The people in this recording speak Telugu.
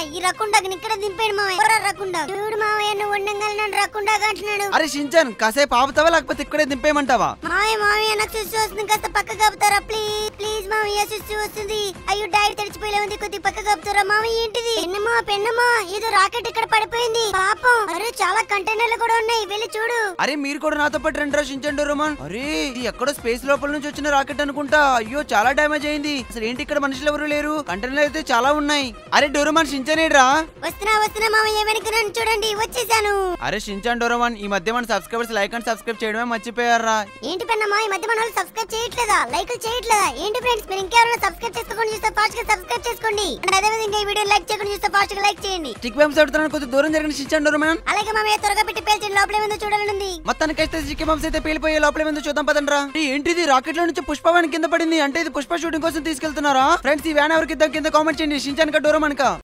ఈ రకుండాకి ఇక్కడ దింపాడు మామయ్య ఎవరా రకుండా చూడు మామయ్య నువ్వు ఉండంగానే నన్ను రకుండాగా అంటున్నాడు అరే షించాన్ కాసేపు ఆపుతావా లేకపోతే ఇక్కడే దింపేయమంటావా మామయ్య మామయ్య నాకు సుస్సు వస్తుంది కాస్త పక్క కప్పుతారా ప్లీజ్ ప్లీజ్ మామయ్య సుస్సు వస్తుంది అయ్యో డైట్ తడిచిపోయే ఉంది కొద్ది పక్క కప్పుతారా మామయ్య ఏంటిది పెన్నమా పెన్నమా ఏదో రాకెట్ ఇక్కడ పడిపోయింది పాపం అరే చాలా కంటైనర్లు కూడా ఉన్నాయి వెళ్ళి చూడు అరే మీరు కూడా నాతో పాటు రండి షించాన్ డోరమాన్ అరే ఇది ఎక్కడో స్పేస్ లోపల నుంచి వచ్చిన రాకెట్ అనుకుంటా అయ్యో చాలా డ్యామేజ్ అయింది అసలు ఏంటి ఇక్కడ మనుషులు ఎవరు లేరు కంటైనర్లు అయితే చాలా ఉన్నాయి అరే డోరమాన్ షించానేడ్రా వస్తున్నా వస్తున్నా మామయ్య వెనక నన్ను చూడండి వచ్చేసాను అరే షించాన్ డోరమాన్ ఈ మధ్య మన సబ్స్క్రైబర్స్ లైక్ అండ్ సబ్స్క్రైబ్ చేయడమే మర్చిపోయారా ఏంటి పెన్నమ్మా ఈ మధ్య మన వాళ్ళు సబ్స్క్రైబ్ చేయట్లేదా లైక్ చేయట్లేదా ఏంటి ఫ్రెండ్స్ మీరు ఇంకెవరైనా సబ్స్క్రైబ్ చేసుకోండి చూస్తే ఫాస్ట్ గా సబ్స్క్రైబ్ చేసుకోండి అండ్ అదే విధంగా ఈ వీడియో లైక్ చేయకుండా చూస్తే ఫాస్ట్ గా లైక్ చేయండి స్టిక్ బంప్స్ ఆడుతున్నాను కొద్దిగా దూరం జరిగిన షించాన్ డోరమాన్ అలాగే మామయ్య త్వరగా పెట్టి పేల్చండి లోపల ఏముందో చూడాలనుంది మొత్తానికైతే స్టిక్ బంప్స్ అయితే పేలిపోయే లోపల ఏందో చూద్దాం పదండ్రా ఏ, ఏంటిది రాకెట్ లో నుంచి పుష్ప వ్యాన్ కింద పడింది అంటే ఇది పుష్ప షూటింగ్ కోసం తీసుకెళ్తున్నారా ఫ్రెండ్స్ ఈ వ్యాన్ ఎవరికి ఇద్దాం కింద కామెంట్ చేయండి షించాన్ కా డోరమాన్ కా